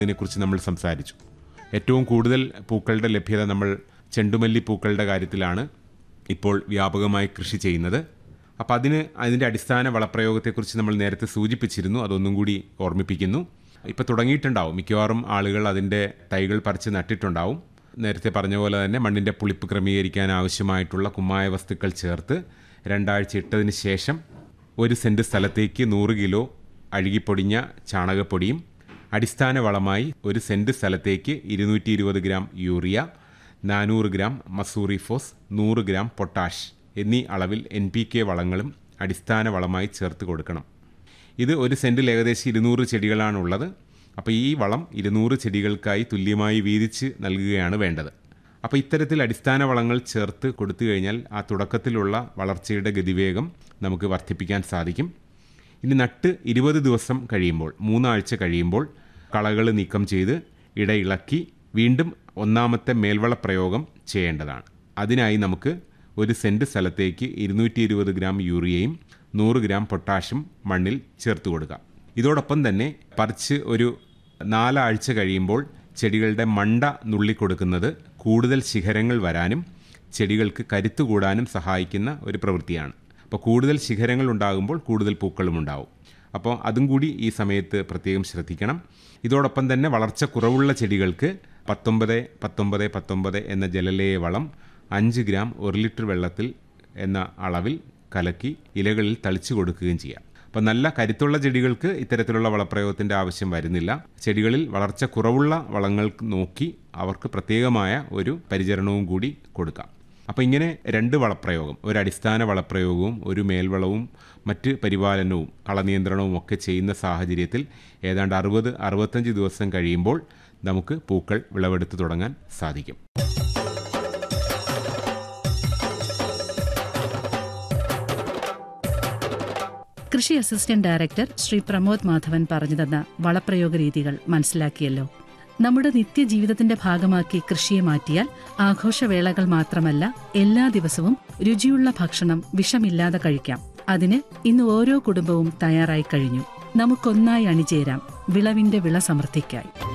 ഇതിനെക്കുറിച്ച് നമ്മൾ സംസാരിച്ചു ഏറ്റവും കൂടുതൽ പൂക്കളുടെ ലഭ്യത നമ്മൾ ചെണ്ടുമല്ലി പൂക്കളുടെ കാര്യത്തിലാണ് ഇപ്പോൾ വ്യാപകമായി കൃഷി ചെയ്യുന്നത് അപ്പോൾ അതിന് അതിൻ്റെ അടിസ്ഥാന വളപ്രയോഗത്തെക്കുറിച്ച് നമ്മൾ നേരത്തെ സൂചിപ്പിച്ചിരുന്നു അതൊന്നും കൂടി ഓർമ്മിപ്പിക്കുന്നു ഇപ്പോൾ തുടങ്ങിയിട്ടുണ്ടാവും മിക്കവാറും ആളുകൾ അതിൻ്റെ തൈകൾ പറിച്ച് നട്ടിട്ടുണ്ടാവും നേരത്തെ പറഞ്ഞ പോലെ തന്നെ മണ്ണിൻ്റെ പുളിപ്പ് ക്രമീകരിക്കാൻ ആവശ്യമായിട്ടുള്ള കുമ്മായ വസ്തുക്കൾ ചേർത്ത് രണ്ടാഴ്ച ഇട്ടതിന് ശേഷം ഒരു സെൻറ്റ് സ്ഥലത്തേക്ക് നൂറ് കിലോ അഴുകിപ്പൊടിഞ്ഞ ചാണകപ്പൊടിയും അടിസ്ഥാന വളമായി ഒരു സെൻറ്റ് സ്ഥലത്തേക്ക് ഇരുന്നൂറ്റി ഇരുപത് ഗ്രാം യൂറിയ നാനൂറ് ഗ്രാം മസൂറി ഫോസ് നൂറ് ഗ്രാം പൊട്ടാഷ് എന്നീ അളവിൽ എൻ പി കെ വളങ്ങളും അടിസ്ഥാന വളമായി ചേർത്ത് കൊടുക്കണം ഇത് ഒരു സെൻറ്റിൽ ഏകദേശം ഇരുന്നൂറ് ചെടികളാണുള്ളത് അപ്പോൾ ഈ വളം ഇരുന്നൂറ് ചെടികൾക്കായി തുല്യമായി വീതിച്ച് നൽകുകയാണ് വേണ്ടത് അപ്പോൾ ഇത്തരത്തിൽ അടിസ്ഥാന വളങ്ങൾ ചേർത്ത് കൊടുത്തു കഴിഞ്ഞാൽ ആ തുടക്കത്തിലുള്ള വളർച്ചയുടെ ഗതിവേഗം നമുക്ക് വർദ്ധിപ്പിക്കാൻ സാധിക്കും ഇനി നട്ട് ഇരുപത് ദിവസം കഴിയുമ്പോൾ മൂന്നാഴ്ച കഴിയുമ്പോൾ കളകൾ നീക്കം ചെയ്ത് ഇടയിളക്കി വീണ്ടും ഒന്നാമത്തെ മേൽവള പ്രയോഗം ചെയ്യേണ്ടതാണ് അതിനായി നമുക്ക് ഒരു സെൻറ്റ് സ്ഥലത്തേക്ക് ഇരുന്നൂറ്റി ഇരുപത് ഗ്രാം യൂറിയയും നൂറ് ഗ്രാം പൊട്ടാഷും മണ്ണിൽ ചേർത്ത് കൊടുക്കാം ഇതോടൊപ്പം തന്നെ പറിച്ച് ഒരു നാലാഴ്ച കഴിയുമ്പോൾ ചെടികളുടെ മണ്ട നുള്ളിക്കൊടുക്കുന്നത് കൂടുതൽ ശിഖരങ്ങൾ വരാനും ചെടികൾക്ക് കരുത്ത് കൂടാനും സഹായിക്കുന്ന ഒരു പ്രവൃത്തിയാണ് അപ്പോൾ കൂടുതൽ ശിഖരങ്ങൾ ഉണ്ടാകുമ്പോൾ കൂടുതൽ പൂക്കളും ഉണ്ടാവും അപ്പോൾ അതും കൂടി ഈ സമയത്ത് പ്രത്യേകം ശ്രദ്ധിക്കണം ഇതോടൊപ്പം തന്നെ വളർച്ച കുറവുള്ള ചെടികൾക്ക് പത്തൊമ്പത് പത്തൊമ്പത് പത്തൊമ്പത് എന്ന ജലലേയ വളം അഞ്ച് ഗ്രാം ഒരു ലിറ്റർ വെള്ളത്തിൽ എന്ന അളവിൽ കലക്കി ഇലകളിൽ തളിച്ചു കൊടുക്കുകയും ചെയ്യാം അപ്പം നല്ല കരുത്തുള്ള ചെടികൾക്ക് ഇത്തരത്തിലുള്ള വളപ്രയോഗത്തിൻ്റെ ആവശ്യം വരുന്നില്ല ചെടികളിൽ വളർച്ച കുറവുള്ള വളങ്ങൾ നോക്കി അവർക്ക് പ്രത്യേകമായ ഒരു പരിചരണവും കൂടി കൊടുക്കാം അപ്പോൾ ഇങ്ങനെ രണ്ട് വളപ്രയോഗം ഒരു അടിസ്ഥാന വളപ്രയോഗവും ഒരു മേൽവളവും മറ്റ് പരിപാലനവും കളനിയന്ത്രണവും ഒക്കെ ചെയ്യുന്ന സാഹചര്യത്തിൽ ഏതാണ്ട് അറുപത് അറുപത്തഞ്ച് ദിവസം കഴിയുമ്പോൾ നമുക്ക് പൂക്കൾ വിളവെടുത്ത് തുടങ്ങാൻ സാധിക്കും കൃഷി അസിസ്റ്റന്റ് ഡയറക്ടർ ശ്രീ പ്രമോദ് മാധവൻ പറഞ്ഞു തന്ന വളപ്രയോഗ രീതികൾ മനസ്സിലാക്കിയല്ലോ നമ്മുടെ നിത്യജീവിതത്തിന്റെ ഭാഗമാക്കി കൃഷിയെ മാറ്റിയാൽ ആഘോഷവേളകൾ മാത്രമല്ല എല്ലാ ദിവസവും രുചിയുള്ള ഭക്ഷണം വിഷമില്ലാതെ കഴിക്കാം അതിന് ഇന്ന് ഓരോ കുടുംബവും തയ്യാറായി കഴിഞ്ഞു നമുക്കൊന്നായി അണിചേരാം വിളവിന്റെ വിള സമൃദ്ധിക്കായി